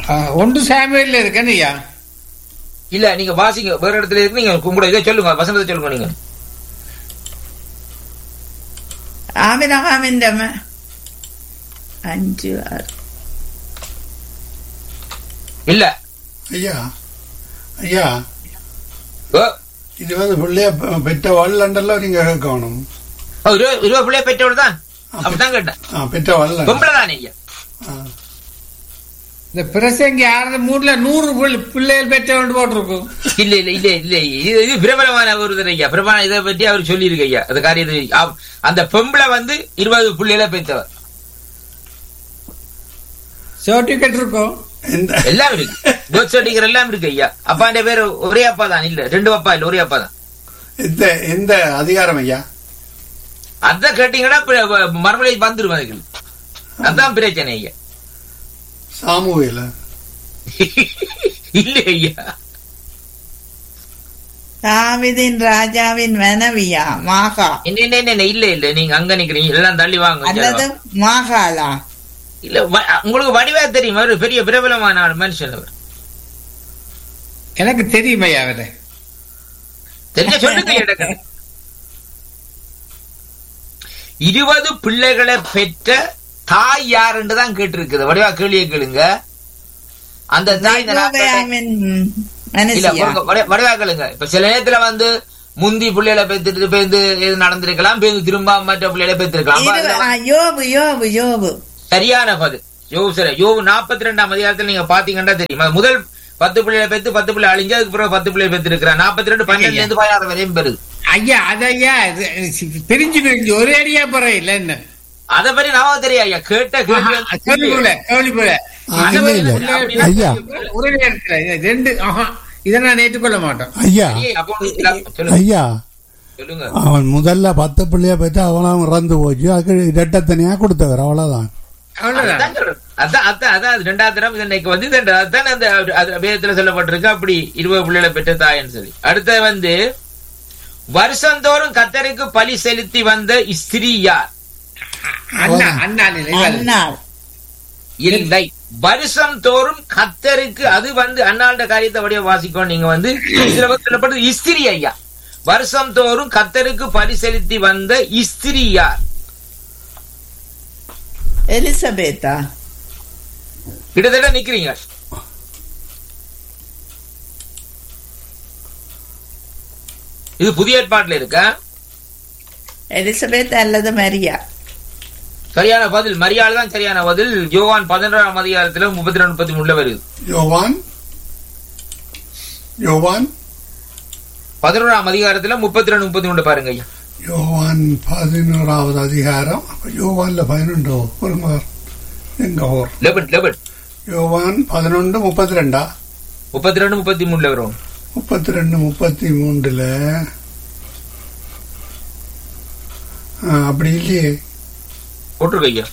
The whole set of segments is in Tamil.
ஆ, ஒன்று சாமியில் இருக்கேன்னு ஐயா இல்ல நீங்க வாசிங்க வேற இடத்துல இருக்கு நீங்க உங்களோட இதை சொல்லுங்க வசனத்தை சொல்லுங்க நீங்க ആമിനഹാമിന്റെ അമ്മ അഞ്ചു ആറ് இல்ல ஐயா ஐயா ஓ, இருபது பிள்ளைய பெ- பெற்றவாள் லண்டன்ல நீங்க கேட்கணும் ஓ, இருபது இருபது பிள்ளைய பெற்றோடு தான் அப்படிதான் கேட்டேன் ஆ, பெற்றவாள் லண்டன் பொம்பளை தானே ஐயா ஆ. இந்த பிரசங்கி ஆறு மூணுல நூறு பிள்ளை- பிள்ளைகள் பெற்ற கொண்டு போட்டிருக்கும் இல்ல இல்ல இல்ல இல்ல இது இது பிரபலமான ஒரு இது ஐயா பிரபலமான இதை பற்றி அவர் சொல்லியிருக்கு ஐயா அந்த காரியத்தை அவ்- அந்த பொம்பளை வந்து இருபது பிள்ளைகளை பெற்றவர் சர்டிபிகேட் இருக்கும் இந்த எல்லாம் இருக்கு பர்த் சர்டிஃபிகேட் எல்லாம் இருக்கு ஐயா அப்பாண்ட பேர் ஒரே அப்பா தான் இல்ல ரெண்டு அப்பா இல்ல ஒரே அப்பா தான் இந்த இந்த அதிகாரம் ஐயா அத கேட்டீங்கன்னா மறுமலை வந்துரும் அதுக்கு அதான் பிரச்சனை ஐயா சாமுவேல இல்ல ஐயா ദാവിദിൻ രാജാവിൻ മനവിയ മാഹ என்ன என்ன என்ன, என்ன இல்ல இல்ல நீங்க அங்க நிக்கிறீங்க எல்லாம் தள்ளி வாங்க இங்க அல்லது வாங்க. மாகால இல்ல வ- உங்களுக்கு வடிவா தெரியும் அவரு பெரிய பிரபலமான ஆள் மனுஷன் அவர் எனக்கு தெரியும் ஐயா அவரை தெரிஞ்ச சொல்லுங்க எனக்கு இருபது பிள்ளைகளை பெற்ற தாய் யாருன்னு தான் கேட்டிருக்குது வடிவா கேள்வியை கேளுங்க அந்த தாய் இந்த நாட்கள்ல- യഹോവയാമിൻ இல்ல മനസ്സിയ பொறுங்க, வடி- வடிவா கேளுங்க இப்ப சில நேரத்துல வந்து முந்தி பிள்ளைகளை பெத்துட்டு பேருந்து இது நடந்திருக்கலாம் பேருந்து திரும்ப மற்ற பிள்ளைகளை பெற்றிருக்கலாம் அப்ப அதுல യോബ് യോബ് യോബ് சரியான பதில் யோவு சரி யோவு நாற்பத்தி ரெண்டாம் அதிகாரத்தில் நீங்க பாத்தீங்கன்னா தெரியும் அது முதல் பத்து பிள்ளைகளை பெத்து பத்து பிள்ளை அழிஞ்சு அதுக்கு பிறகு பத்து பிள்ளை பெத்து இருக்கிறான் நாற்பத்தி ரெண்டு பன்னெண்டுல இருந்து பதினாறு வரையும் பெறுது ஐயா அது ஐயா இது பிரிஞ்சு பிரிஞ்சு ஒரே அடியா போற இல்ல என்ன அதை பத்தி நாம தெரியும் ஐயா கேட்ட கேள்வி ஆஹா, கேள்வி போல கேள்வி போல ஆ, இல்ல, இல்ல. ஐயா. ஒரே நேரத்துல இது ரெண்டு ஆஹா இதை நான் ஏற்றுக்கொள்ள மாட்டோம் ஐயா ஏய், அப்போ நீங்க சொல்லுங்க ஐயா சொல்லுங்க அவன் முதல்ல பத்து பிள்ளைய பெற்று அவனும் இறந்து போச்சு அதுக்கு இரட்டத்தனியா கொடுத்தவர் அவ்வளவுதான் அவ்வளவுதான் அதான் சொல்றேன். அதான் அதான் அதான் அது ரெண்டாவது தரம் இது இன்னைக்கு வந்து இது அதான் அந்த அது வேதத்துல சொல்லப்பட்டிருக்கு அப்படி இருபது பிள்ளைகளை பெற்ற தாயன்னு சொல்லி அடுத்து வந்து வருஷந்தோறும் கத்தருக்கு பலி செலுத்தி வந்த ஸ்திரீ யார் அண்ணா அண்ணா நிலை അന്നാൾ இல்லை வருஷம் தோறும் கத்தருக்கு அது வந்து அண்ணாண்ட காரியத்தை அப்படியே வாசிக்கணும் நீங்க வந்து இதுல வந்து சொல்லப்பட்டது இஸ்திரி ஐயா வருஷம் தோறும் கத்தருக்கு பலி செலுத்தி வந்த இஸ்திரி யார் എലിസബേത്ത கிட்டத்தட்ட நிக்கிறீங்க இது புதிய ஏற்பாட்டுல இருக்கா എലിസബേത്ത് അല്ലത് മരിയ சரியான பதில் மரியாதை தான் சரியான பதில் யோவான் பதினொன்றாம் அதிகாரத்துல முப்பத்தி ரெண்டு முப்பத்தி மூணுல வருது யோவான் யோவான் பதினொன்றாம் அதிகாரத்துல முப்பத்தி ரெண்டு முப்பத்தி மூணு பாருங்க ஐயா யோவான் பதினோராவது அதிகாரம் அப்ப யோவான்ல பதினொன்று ஒரு மார் எங்க ஓர் லெபன் லெபன் யோவான் பதினொன்று முப்பத்தி ரெண்டா முப்பத்தி ரெண்டு முப்பத்தி மூணுல வரும் முப்பத்தி ரெண்டு முப்பத்தி மூன்றுல ஆ, அப்படி இல்லையே போட்டிருக்கு ஐயா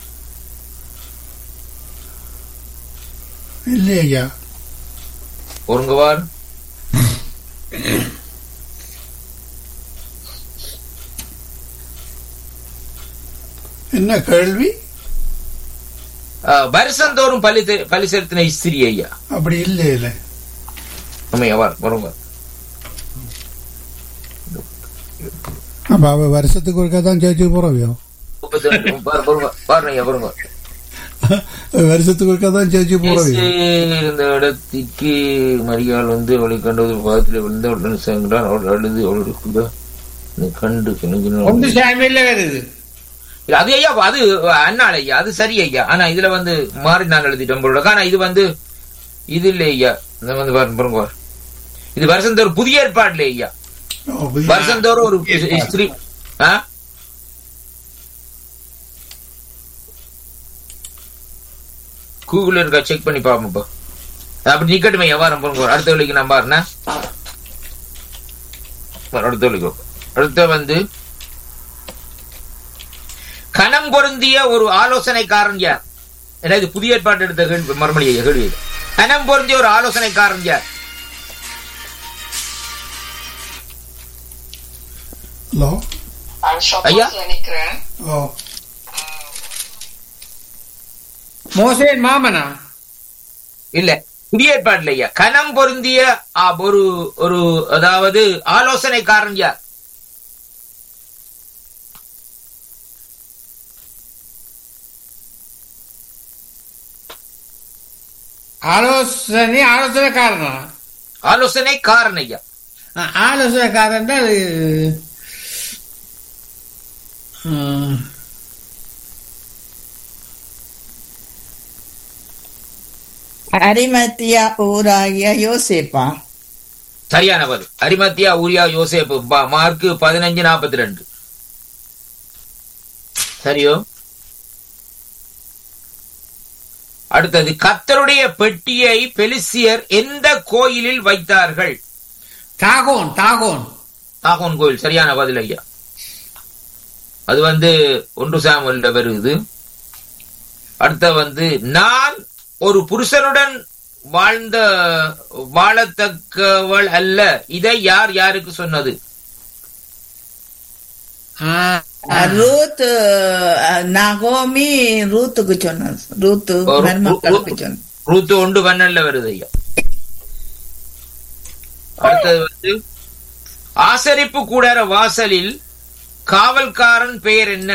இல்லையே ஐயா ஒருங்க வார் என்ன கேள்வி வருஷந்தோறும் பலி தெ- பலி செலுத்தின ஸ்திரி ஐயா அப்படி இல்லையே இல்ல ஆமையா வார் வருங்க அப்ப அவ வருஷத்துக்கு ஒருக்கா தான் சேர்ச்சுக்கு போறவியோ முப்பத்தி ரெண்டு பாரு, பாருங்க பாருங்க ஐயா பாருங்க வருஷத்துக்கு ஒருக்கா தான் சேர்ச்சுக்கு போறவியோ இயேசு இருந்த இடத்திற்கு மரியாள் வந்து அவளை கண்டது பாதத்தில் விழுந்து அவளுடன் சேர்ந்தான் அவள் அழுது அவளுடைய கூட கண்டு கிணங்கினாள். ஒன்று சாமியில வருது இல்ல, அது ஐயா அது அண்ணாள் ஐயா அது சரி ஐயா ஆனா இதுல வந்து மாறி நான் எழுதிட்டோம் போல இருக்கு. ஆனா இது வந்து இது இல்ல ஐயா இந்த வந்து பாருங்க பாருங்க பாரு. இது வருஷந்தோறும் புதிய ஏற்பாடுல ஐயா ஓ, புதிய- வருஷந்தோறும் ஒரு ஸ்திரீ ஆ? கூகுள்ல இருக்கா செக் பண்ணி பாப்போம்ப்பா அப்படி நிக்கட்டுமே வியாபாரம் போங்க அடுத்த வேலைக்கு நான் பாருண்ணா அடுத்த வேலைக்கு அடுத்த வந்து கணம் பொருந்திய ஒரு ஆலோசனைக்காரன் யார் ஏன்னா இது புதிய ஏற்பாட்டு எடுத்த கேள்வி மறுமொழி ஐயா, கேள்வி இது. கணம் பொருந்திய ஒரு ஆலோசனைக்காரன் யார் ஹலோ ஐயா நினைக்கிறேன் ஓ மோசேன் மாமனா இல்ல புதிய ஏற்பாடுல ஐயா கனம் பொருந்திய ஆ, ஒரு ஒரு அதாவது ஆலோசனைக்காரன் யார் ஆலோசனை ஆலோசனைக்காரனா ஆலோசனைக்காரன் ஐயா ஆ, ஆலோசனைக்காரன் தான் அது, ஆ, அரிமத்தியா ஊராகிய யோசேப்பா சரியான பதில் அரிமத்தியா ஊரியா யோசேப்பு பா- மார்க் பதினஞ்சு நாற்பத்தி ரெண்டு சரியோ அடுத்தது கத்தருடைய பெட்டியை பெலிசியர் எந்த கோயிலில் வைத்தார்கள் தாகோன் தாகோன் தாகோன் கோயில் சரியான பதில் ஐயா அது வந்து ஒன்று சாமுவல்ல வருது அடுத்த வந்து நான் ஒரு புருஷனுடன் வாழ்ந்த வாழத்தக்கவள் அல்ல இதை யார் யாருக்கு சொன்னது ஆ, ரூத் நகோமி ரூத்துக்கு சொன்னது ரூத்து ஒரு- மருமக்களுக்கு சொன்னது ரூத்து ஒன்று பன்னெண்டுல வருது ஐயா அடுத்தது வந்து ஆசரிப்பு கூடார வாசலில் காவல்காரன் பெயர் என்ன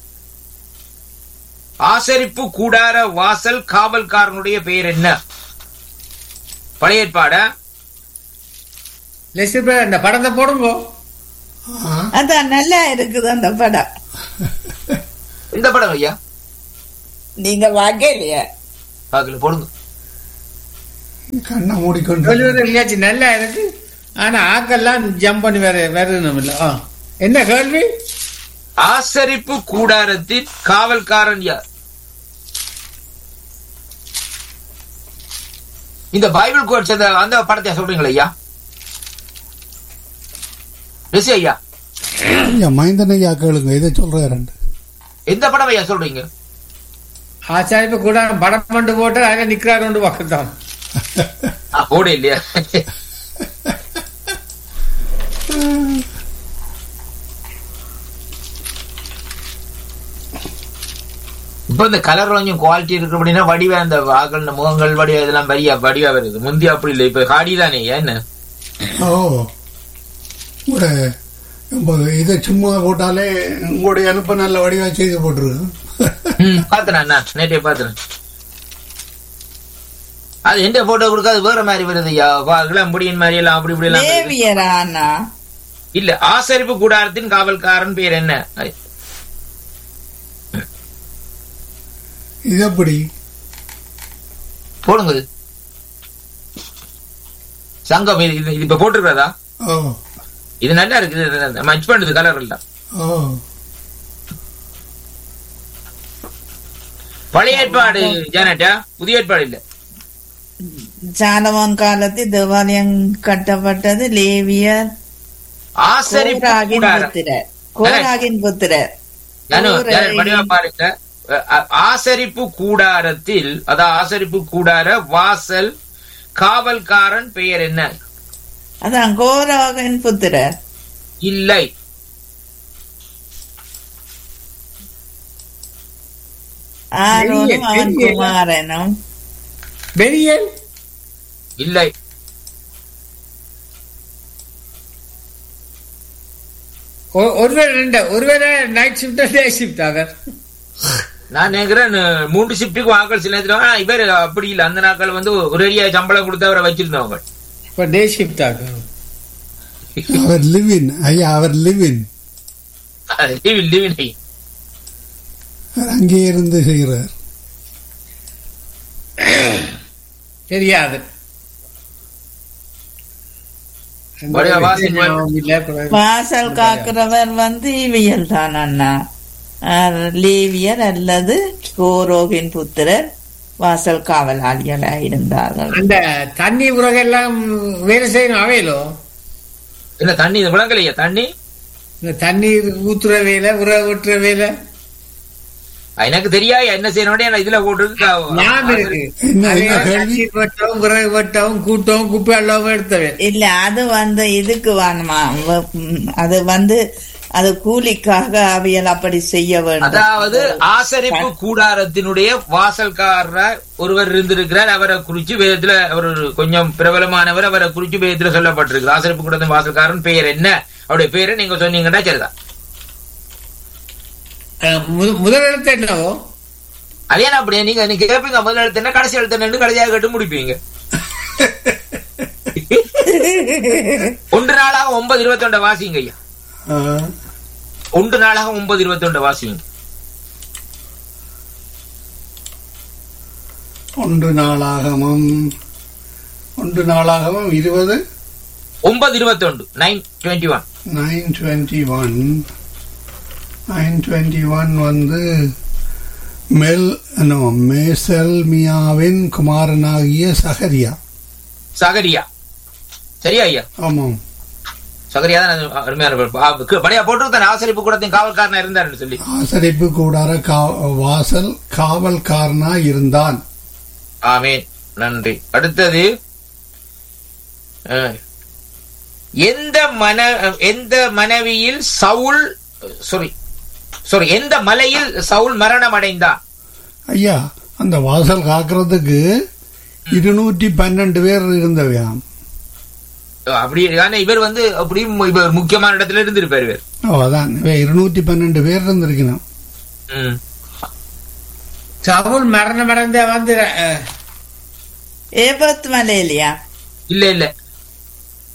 ஆசரிப்பு கூடார வாசல் காவல்காரனுடைய பெயர் என்ன பழைய ஏற்பாடா லெஸ்ஸி பிரதர், இந்த படத்தை போடுங்க ஆ, அதான் நல்லா இருக்குது அந்த படம் இந்த படம் ஐயா நீங்க வகையிலையா பார்க்கல போடுங்க கண்ணை மூடிக்கொண்டு சொல்லுவது எங்கேயாச்சும் நல்லா இருக்கு ஆனா ஆக்கெல்லாம் ஜம்ப் பண்ணி வேற வேறணும் இல்ல ஆ. என்ன கேள்வி ஆசரிப்பு கூடாரத்தின் காவல்காரன் யார் இந்த பைபிள் கோட்ஸ் அந்த அந்த படத்தை சொல்றீங்களா ஐயா ரிஷி ஐயா ஐயா மைந்தன் ஐயா கேளுங்க இதை சொல்றாரு எந்த படம் ஐயா சொல்றீங்க ஆச்சாரிப்பு கூட படம் பண்ணி போட்டு அதில் நிக்கிறாரு ஒன்று பக்கத்தான் ஆ, போட இல்லையா இப்ப இந்த கலர் கொஞ்சம் குவாலிட்டி இருக்கு அப்படின்னா வடிவா அந்த ஆக்கள் இந்த முகங்கள் வடிவா இதெல்லாம் வரியா வடிவா வருது முந்தி அப்படி இல்லை இப்ப காடி தானே என்ன ஓ ஒரு இப்ப இதை சும்மா போட்டாலே உங்களுடைய அனுப்ப நல்ல வடிவா செய்து போட்டுருக்கு ம், பாத்தேன் அண்ணா நேற்றே பாத்தேன் அது எந்த போட்டோ கொடுக்காது வேற மாதிரி வருது ஐயா எல்லாம் முடியின் மாதிரி எல்லாம் அப்படி இப்படி எல்லாம் வருது. லேவியரா அண்ணா இல்ல ஆசரிப்பு கூடாரத்தின் காவல்காரன் பேர் என்ன ஐ, இது எப்படி போடுங்க இது. சங்கம் இது இது- இது இப்ப போட்டிருக்கிறதா ஓ இது நல்லா இருக்குது மச் பண்ணுது கலர் எல்லாம் ஓ பழைய ஏற்பாடு ஜானட்டா புதிய ஏற்பாடு இல்ல சாலமோன் காலத்தில் தேவாலயம் கட்டப்பட்டது லேவியர் ஆசரிப்பு கோராகின் கூடாரம் புத்திரர் கோராகின் புத்திரர் ஜானு, ஜானு, கோராகின் வடிவா பாருங்க அ- அ- ஆசரிப்பு கூடாரத்தில் அதான் ஆசரிப்பு கூடார வாசல் காவல்காரன் பெயர் என்ன அதான் கோராகின் புத்திரர் இல்லை ஆரோனும் அவன் பெரிய- குமாரனும் பெரியல் இல்லை ஒ- ஒருவேளை ரெண்டு ஒருவேளை நைட் ஷிஃப்ட் டே ஷிஃப்ட் அவர் நான் நினைக்கிறேன் அஹ், மூன்று ஷிப்டுக்கு வாக்கள் சில நேரத்துல ஆனா, இவர் அப்படி இல்லை அந்த நாட்கள் வந்து ஒரு அடியா சம்பளம் கொடுத்து அவரை வச்சிருந்தவங்க இப்போ டே ஷிஃப்ட் ஆகும் அவர் லிவின் ஐயா அவர் லிவின் லீவ் லீவ் அவர் அங்கே இருந்து செய்கிறார் தெரியாது வடிவா வாசிங்க. இல்ல, அப்புறம் வாசல் காக்கிறவர் வந்து இவியல் தான் அண்ணா ஆர் லேவியர் அல்லது கோரோகின் புத்திரர் வாசல் காவலாளிகளாக இருந்தார்கள் அந்த தண்ணி உரகெல்லாம் வேலை செய்யணும் அவையிலோ இல்ல தண்ணி இது விளங்கலையா தண்ணி இந்த தண்ணீர் ஊத்துற வேலை உர வெட்டுற வேலை அஹ், எனக்கு தெரியா என்ன செய்யணும் நான் இதுல போட்டு ஞாபகம் இருக்கு என்ன, அதே என்ன கேள்வி? தண்ணீர் வெட்டவும் விறகு வெட்டவும் கூட்டவும் குப்பை அள்ளவும் எடுத்தவன் இல்ல அது வந்து இதுக்கு வேணுமா வ- ம், அது வந்து அது கூலிக்காக அவையல் அப்படி செய்ய வேண்டும் அதாவது ஆசரிப்பு கூடாரத்தினுடைய வாசல்காரர் ஒருவர் இருந்திருக்கிறார் அவரை குறிச்சு வேதத்துல அவர் ஒரு கொஞ்சம் பிரபலமானவர் அவரை குறிச்சு வேதத்துல சொல்லப்பட்டிருக்கு ஆசரிப்பு கூடாரத்தின் வாசல்காரன் பெயர் என்ன அவருடைய பேரை நீங்க சொன்னீங்கன்னா சரிதான் அஹ், மு- முதல் எழுத்து என்னவோ அதே நான் அப்படியே நீங்க நீங்க கேட்பீங்க முதல் எழுத்து என்ன கடைசி எழுத்து என்னன்னு கடைசியாக கேட்டு முடிப்பீங்க ஒன்று நாளாக ஒன்பது இருபத்தி வாசிங்க ஐயா ஆ, ஒன்று நாளாக ஒன்பது இருபத்தி வாசிங்க ஒன்று நாளாகமம் ஒன்று நாளாகமம் இருபது ஒன்பது இருபத்தி nine twenty one nine twenty one nine twenty one வந்து மெல் நோ மேசல்மியாவின் குமாரனாகிய சகரியா சகரியா சரியா ஐயா ஆமாம் சகரியா தான் அது அருமையான பேர். ஆ, கு- படையா போட்டிருக்கான ஆசரிப்பு கூடத்தின் காவல்காரனா இருந்தாருன்னு சொல்லி ஆசரிப்பு கூடார கா- வாசல் காவல்காரனா இருந்தான் ஆமேன் நன்றி அடுத்தது அஹ், எந்த மன எந்த மனைவியில் சவுல் சாரி சாரி எந்த மலையில் சவுல் மரணம் அடைந்தான் ஐயா அந்த வாசல் காக்கிறதுக்கு இருநூற்றி பன்னெண்டு பேர் இருந்தவையாம் அப்படி ஆனா இவர் வந்து அப்படி இவர் முக்கியமான இடத்துல இருந்திருப்பார் இவர் ஓ அதான் இருநூற்றி பன்னெண்டு பேர் இருந்திருக்கணும் ம். சவுல் மரணம் அடைந்த வந்து அஹ், ஏபத் மலையிலையா இல்ல இல்ல